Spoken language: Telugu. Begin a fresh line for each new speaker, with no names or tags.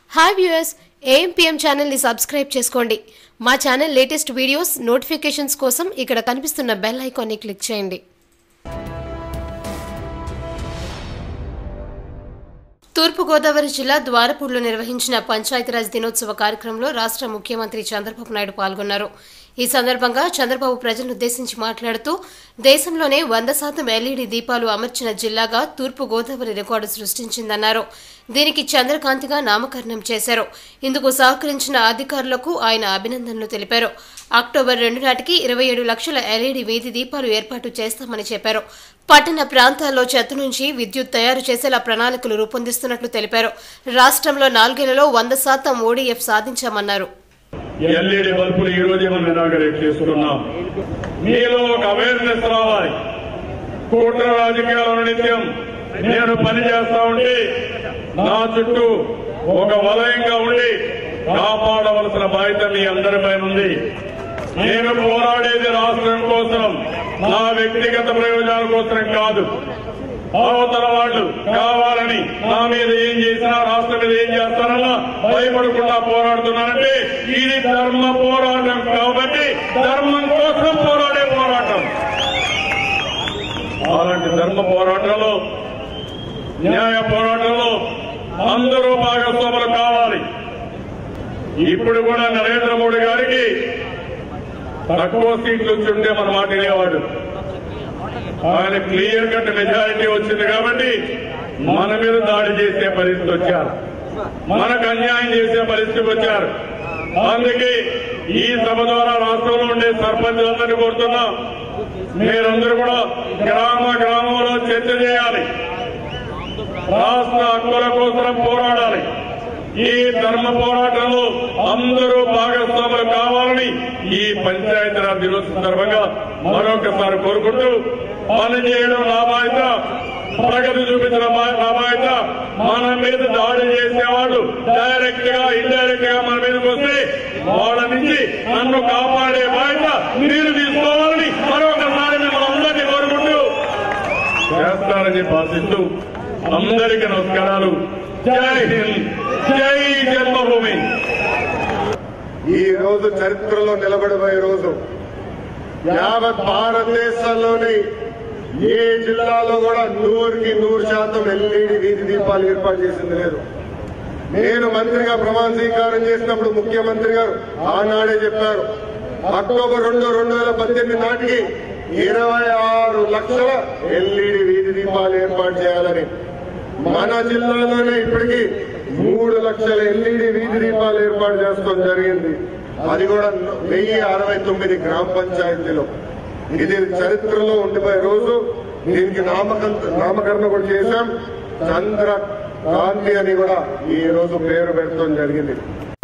హాయ్ వ్యూయర్స్ ఏఎంపీఎం ఛానల్ని సబ్స్క్రైబ్ చేసుకోండి మా ఛానల్ లేటెస్ట్ వీడియోస్ నోటిఫికేషన్స్ కోసం ఇక్కడ కనిపిస్తున్న బెల్ ఐకాన్ని క్లిక్ చేయండి తూర్పుగోదావరి జిల్లా ద్వారపూర్లో నిర్వహించిన పంచాయతీరాజ్ దినోత్సవ కార్యక్రమంలో రాష్ట్ర ముఖ్యమంత్రి చంద్రబాబు నాయుడు పాల్గొన్నారు ఈ సందర్భంగా చంద్రబాబు ప్రజలను ఉద్దేశించి మాట్లాడుతూ దేశంలోనే వంద శాతం ఎల్ఈడి దీపాలు అమర్చిన జిల్లాగా తూర్పు గోదావరి రికార్డు సృష్టించిందన్నారు దీనికి చంద్రకాంతిగా నామకరణం చేశారు ఇందుకు సహకరించిన అధికారులకు ఆయన అభినందనలు తెలిపారు అక్టోబర్ రెండు నాటికి ఇరవై ఏడు లక్షల ఎల్ఈడి వీధి దీపాలు ఏర్పాటు చేస్తామని చెప్పారు పట్టణ ప్రాంతాల్లో చెత్త నుంచి విద్యుత్ తయారు చేసేలా ప్రణాళికలు రూపొందిస్తున్నట్లు తెలిపారు రాష్ట్రంలో నాలుగేళ్లలో వంద శాతం ఓడీఎఫ్ సాధించామన్నారు
ఎల్ఈడి బల్బులు ఈ రోజే మనం ఇనాగరేట్ చేసుకున్నాం మీలో ఒక అవేర్నెస్ రావాలి కుట్ర రాజకీయాలను నిత్యం నేను పని చేస్తా ఉంటే నా చుట్టూ ఒక వలయంగా ఉండి కాపాడవలసిన బాధ్యత మీ అందరిపైన ఉంది నేను పోరాడేది రాష్ట్రం కోసం నా వ్యక్తిగత ప్రయోజనాల కోసం కాదు అవతల వాళ్ళు కావాలని నా మీద ఏం చేసినా రాష్ట్రం మీద ఏం చేస్తారన్నా భయపడకుండా పోరాడుతున్నానంటే ఇది ధర్మ పోరాటం కాబట్టి ధర్మం కోసం పోరాడే పోరాటం అలాంటి ధర్మ పోరాటంలో న్యాయ పోరాటంలో అందరూ భాగస్వాములు కావాలి ఇప్పుడు కూడా నరేంద్ర మోడీ గారికి తక్కువ సీట్లు వచ్చి ఉంటే మన మాట వినేవాడు ఆయన క్లియర్ కట్ మెజారిటీ వచ్చింది కాబట్టి మన మీద దాడి చేసే పరిస్థితి వచ్చారు మనకు అన్యాయం చేసే పరిస్థితికి వచ్చారు అందుకే ఈ సభ ద్వారా రాష్ట్రంలో ఉండే సర్పంచులందరినీ కోరుతున్నాం మీరందరూ కూడా గ్రామ గ్రామంలో చర్చ చేయాలి రాష్ట్ర హక్కుల కోసం పోరాడాలి ఈ ధర్మ పోరాటంలో అందరూ భాగస్వాములు కావాలని ఈ పంచాయతీరాజ్ దినోత్సవ సందర్భంగా మరొకసారి కోరుకుంటూ పనిచేయడం నా బాధ్యత ప్రగతి చూపించడం మా- నా బాధ్యత మన మీద దాడి చేసేవాళ్ళు డైరెక్ట్ గా ఇండైరెక్ట్ గా మన మీదకి వస్తే వాళ్ళ నుంచి నన్ను కాపాడే బాధ్యత మీరు తీసుకోవాలని మరొకసారి మిమ్మల్ని అందరినీ కోరుకుంటూ చేస్తారని భావిస్తూ అందరికీ నమస్కారాలు జై హింద్ జై జన్మభూమి
ఈ రోజు చరిత్రలో నిలబడిపోయే రోజు యావత్ భారతదేశంలోని ఏ జిల్లాలో కూడా నూరుకి నూరు శాతం ఎల్ఈడి వీధి దీపాలు ఏర్పాటు చేసింది లేదు నేను మంత్రిగా ప్రమాణ స్వీకారం చేసినప్పుడు ముఖ్యమంత్రి గారు ఆనాడే చెప్పారు అక్టోబర్ రెండు రెండు వేల పద్దెనిమిది నాటికి ఇరవై ఆరు లక్షల ఎల్ఈడి వీధి దీపాలు ఏర్పాటు చేయాలని మన జిల్లాలోనే ఇప్పటికీ మూడు లక్షల ఎల్ఈడి వీధి దీపాలు ఏర్పాటు చేస్తాం జరిగింది అది కూడా వెయ్యి అరవై తొమ్మిది గ్రామ పంచాయతీలో ఇది చరిత్రలో ఉండిపోయే రోజు దీనికి నామకం నామకరణ కూడా చేశాం చంద్ర కాంతి అని కూడా ఈ రోజు పేరు పెట్టడం జరిగింది